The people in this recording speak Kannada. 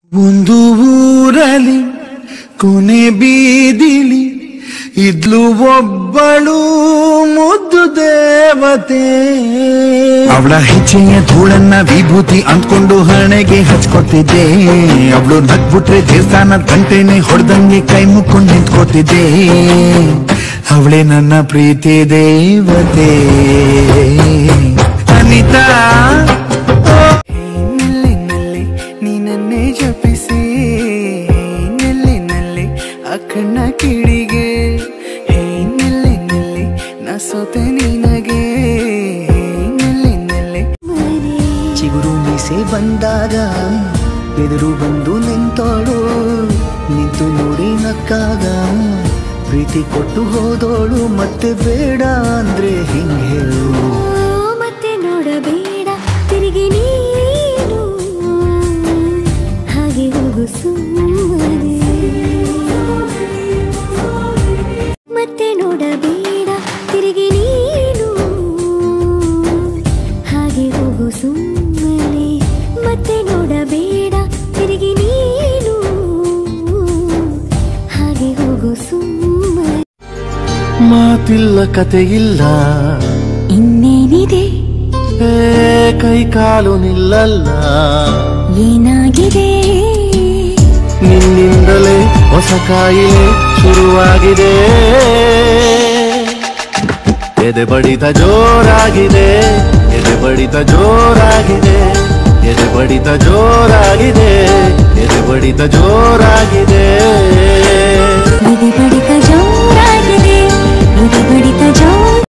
ಒಂದು ಊರಲಿ ಕೊನೆ ಬೀದಿಲಿ ಇದ್ಲು ಒಬ್ಬಳು ಮುದ್ದು ದೇವತೆ ಅವಳ ಹೆಜ್ಜೆಯ ಧೂಳನ್ನ ವಿಭೂತಿ ಅಂದ್ಕೊಂಡು ಹಣೆಗೆ ಹಚ್ಕೊತಿದ್ದೆ ಅವಳು ನಗ್ಬಿಟ್ರೆ ದೇವಸ್ಥಾನ ಗಂಟೆನೆ ಹೊಡೆದಂಗೆ ಕೈ ಮುಕ್ಕೊಂಡು ನಿಂತ್ಕೋತಿದ್ದೆ ಅವಳೇ ನನ್ನ ಪ್ರೀತಿ ದೇವತೆ ಅನಿತಾ ನೆಲ್ಲಿನಲ್ಲಿ ನೀನನ್ನೇ ಜಪಿಸಿ ನೆಲ್ಲಿನಲ್ಲಿ ಆ ಕಣ್ಣ ಕಿಡಿಗೆ ಹೇ ನೆಲ್ಲಿನಲ್ಲಿ ನಾ ಸೋತೆ ನಿನಗೆ ನೆಲ್ಲಿನಲ್ಲಿ ಚಿಗುರು ಮೀಸೆ ಬಂದಾಗ ಎದುರು ಬಂದು ನಿಂತೋಳು ನಿಂತು ನೋಡಿ ನಕ್ಕಾಗ ಪ್ರೀತಿ ಕೊಟ್ಟು ಹೋದೋಳು ಮತ್ತೆ ಬೇಡ ಅಂದ್ರೆ ಹಿಂಗೆ ಹೇಳು ಮತ್ತೆ ನೋಡಬೇಡ ತಿರುಗಿ ನೀನು ಹಾಗೆ ಹೋಗು ಸುಮ್ಮನೆ ಮತ್ತೆ ನೋಡಬೇಡ ತಿರುಗಿ ನೀನು ಹಾಗೆ ಹೋಗು ಸುಮ್ಮನೆ ಮತ್ತೆ ನೋಡಬೇಡ ತಿರುಗಿ ನೀನು ಹಾಗೆ ಹೋಗು ಸುಮ್ಮನೆ ಮಾತಿಲ್ಲ ಕತೆ ಇಲ್ಲ ಇನ್ನೇನಿದೆ ಏ, ಕೈ ಕಾಲು ನಿಲ್ಲಲ್ಲ ಏನಾಗಿದೆ ನಿನ್ನಿಂದಲೇ ಹೊಸ ಕಾಯಿಲೆ ಶುರುವಾಗಿದೆ ಎದೆ ಬಡಿತ ಜೋರಾಗಿದೆ ಎದೆ ಬಡಿತ ಜೋರಾಗಿದೆ ಎದೆ ಬಡಿತ ಜೋರಾಗಿದೆ ಎದೆ ಬಡಿತ ಜೋರಾಗಿದೆ ಎದೆ ಬಡಿ